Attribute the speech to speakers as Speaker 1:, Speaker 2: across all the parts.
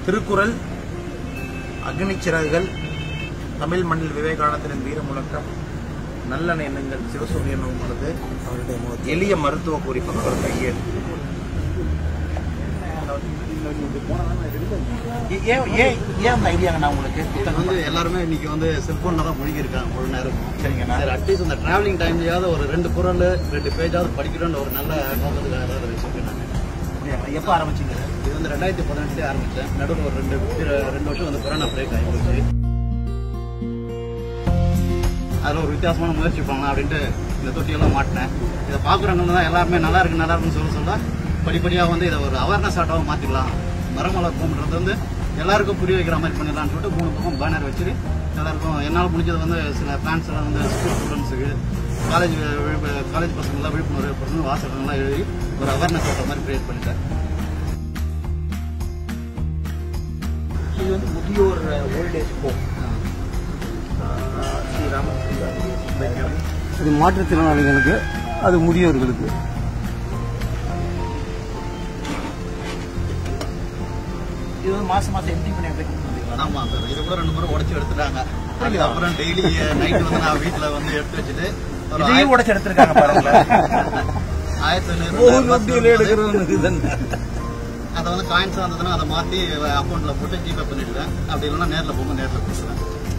Speaker 1: திருக்குறள் அக்னி சிறகுகள் தமிழ் மண்ணில் விவேகானந்தரின் வீர முழக்கம் நல்லெண்ண எண்ணங்கள் சிவசூரியன் உள்ளது அவருடைய முகத்தில் எளிய மருத்துவ குறிப்பு அவர் கையெழுத்து ஏ- ஏன் ஏன் ஏன் அந்த ஐடியாங்கண்ணா உங்களுக்கு
Speaker 2: இது வந்து எல்லாருமே இன்னைக்கு வந்து செல்போன்ல தான் முழுகி இருக்காங்க முழு நேரம்
Speaker 1: சரிங்கண்ணா
Speaker 2: சரி அட்லீஸ்ட் இந்த டிராவலிங் டைம்லயாவது ஒரு ரெண்டு குரல் ரெண்டு பேஜாவது படிக்கணும்னு ஒரு நல்ல நோக்கத்துக்காக தான் அதை வச்சிருக்கேன் நான்
Speaker 1: அப்படியாங்களா? எப்போ ஆரம்பிச்சீங்க இது?
Speaker 2: இது வந்து ரெண்டாயிரத்தி பதினெட்டுலேயே ஆரம்பிச்சேன் நடுவில் ஒரு ரெண்டு ரெண்டு வருஷம் வந்து கொரோனா பிரேக் ஆகி போச்சு அதில் ஒரு வித்தியாசமான முயற்சி பண்ணலாம் அப்படின்ட்டு இந்த தொட்டியெல்லாம் மாட்டினேன் இதை பார்க்குறவங்க தான் எல்லாருமே நல்லா இருக்கு நல்லா இருக்குன்னு சொல்ல சொல்ல படிப்படியாக வந்து இதை ஒரு அவேர்னஸ் ஆட்டாவும் மாற்றிக்கலாம் மரம் வளர்ப்போம்ன்றது வந்து எல்லாருக்கும் புரிய வைக்கிற மாதிரி பண்ணிடலாம்னு சொல்லிட்டு மூணு பக்கம் பேனர் வச்சுட்டு எல்லாருக்கும் என்னால் முடிஞ்சது வந்து சில பிளான்ஸ் எல்லாம் வந்து ஸ்கூல் ஸ்டூடெண்ட்ஸுக்கு காலேஜ் காலேஜ் பசங்களாம் விழிப்புணர்வு ஏற்படுத்தணும் வாசகங்கள்லாம் எழுதி ஒரு அவேர்னஸ் ஆகிற மாதிரி கிரியேட் பண்ணிட்டேன்
Speaker 1: இது வந்து முதியோர் ஓல்டேஜ் ஹோம் ஸ்ரீ ராமகிருஷ்ணன்
Speaker 3: இது மாற்றுத்திறனாளிகளுக்கு அது முதியோர்களுக்கு
Speaker 1: இது வந்து மாசம் மாசம் எம்டி பண்ணி அப்ளை பண்ணுறீங்களா
Speaker 2: ஆமா சார் இது கூட ரெண்டு முறை உடைச்சு எடுத்துட்டாங்க அதுக்கப்புறம் டெய்லி நைட் வந்து நான் வீட்டுல வந்து எடுத்து வச்சுட்டு ஒரு
Speaker 1: இதையும் உடச்சு எடுத்திருக்காங்க பாருங்களேன்
Speaker 2: ஆயிரத்தி அதை வந்து காயின்ஸ் வந்ததுன்னா அதை மாத்தி அக்கௌண்ட்ல போட்டு ஜிபே பண்ணிடுவேன் அப்படி இல்லைன்னா நேர்ல போகும்போது நேர்ல கொடுத்துருவேன்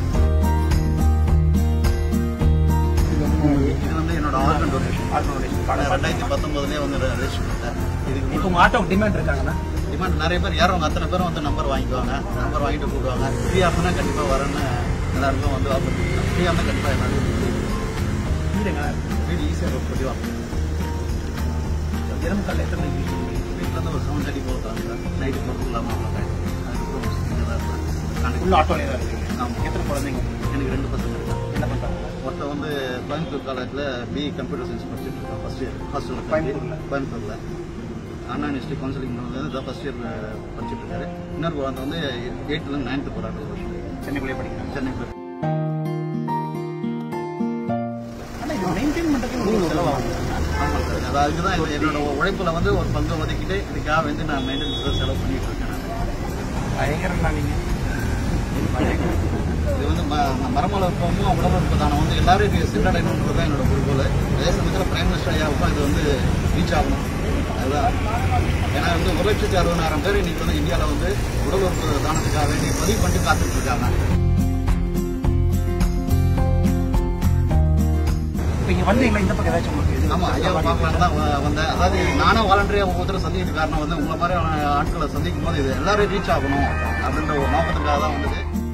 Speaker 2: இது வந்து என்னோட ஆர்கன் டொனேஷன் ரெண்டாயிரத்தி பத்தொன்பதுலயே வந்து ரெஜிஸ்டர் பண்ணிட்டேன் இதுக்கு
Speaker 1: இப்போ உங்க ஆட்டோக்கு டிமாண்ட் இருக்காங்கண்ணா
Speaker 2: டிமாண்ட் நிறைய பேர் ஏறவங்க அத்தனை பேரும் வந்து நம்பர் வாங்கிக்குவாங்க நம்பர் வாங்கிட்டு கூப்பிடுவாங்க ஃப்ரீயாக இருந்தா கண்டிப்பாக வரேன்னு எல்லாருக்கும் வந்து ஆஃபர் பண்ணிக்கலாம் ஃப்ரீயாக இருந்தால் கண்டிப்பாக எல்லாருக்கும்
Speaker 1: வீடுங்க
Speaker 2: வீடு ஈஸியாக சொல்லி வாங்க
Speaker 1: தினமும் காலையில் எத்தனை மணிக்கு
Speaker 2: வீட்டில் வந்து ஒரு செவன் தேர்ட்டி போக சார் நைட்டு போகிறது இல்லாமல் அவ்வளோ டைம் அதுக்கப்புறம் இங்கே தான் இருப்பேன்
Speaker 1: உள்ள ஆட்டோலே தான் இருக்கீங்க
Speaker 2: ஆமாம்
Speaker 1: எத்தனை குழந்தைங்க
Speaker 2: எனக்கு ரெண்டு பசங்க இருக்காங்க
Speaker 1: என்ன பண்றாங்க
Speaker 2: ஒருத்தன் வந்து கோயம்புத்தூர் காலேஜில் பிஇ கம்ப்யூட்டர் சயின்ஸ் படிச்சுட்டு இருக்கான் ஃபர்ஸ்ட் இயர் ஹாஸ்டல்
Speaker 1: கோயம்புத்தூர்ல?
Speaker 2: கோயம்புத்தூரில் அண்ணா யூனிவர்சிட்டி கவுன்சிலிங் வந்து இதான் ஃபர்ஸ்ட் இயர் படிச்சுட்டு இருக்காரு இன்னொரு குழந்தை வந்து எயித்துலேருந்து நைன்த்து போகிறாரு ஒரு வருஷம்
Speaker 1: சென்னைக்குள்ளே படிக்கிறாங்க
Speaker 2: சென்னைக்கு
Speaker 1: ஆனா இது மெயின்டைன் பண்றதுக்கு உங்களுக்கு செலவாகும்
Speaker 2: ஆமாம் சார் அது அதுக்கு தான் என்னோட உழைப்புல வந்து ஒரு பங்கு ஒதுக்கிட்டு இதுக்காக வந்து நான் மெயின்டெனன்ஸ் செலவு பண்ணிட்டு இருக்கேன் நான்
Speaker 1: பயங்கரம்னா நீங்க
Speaker 2: இது வந்து ம- மரம் வளர்ப்போமும் உடல் வளர்ப்பு தானம் வந்து எல்லாரும் இது சென்றடையணுன்றது தான் என்னோட குறிக்கோள் அதே சமயத்தில் பிரைம் மினிஸ்டர் ஐயாவுக்கும் இது வந்து ரீச் ஆகணும் அதுதான் ஏன்னா வந்து ஒரு லட்சத்தி அறுபதாயிரம் பேர் இன்னைக்கு வந்து இந்தியாவில் வந்து உடல் உறுப்பு தானத்துக்காக வேண்டி பதிவு பண்ணிட்டு காத்துட்டு இருக்காங்க
Speaker 1: இப்போ இங்க வந்தீங்களா இந்த பக்கம் ஏதாச்சும் உங்களுக்கு இது
Speaker 2: ஆமா ஐயா பார்க்கலாம் தான் வ- வந்தேன் அதாவது நானும் வாலண்டரியா ஒவ்வொருத்தரும் சந்திக்கிறது காரணம் வந்து உங்களை மாதிரி ஆட்களை சந்திக்கும் போது இது எல்லாரும் ரீச் ஆகணும் அப்படின்ற ஒரு நோக்கத்துக்காக தான் வந்தது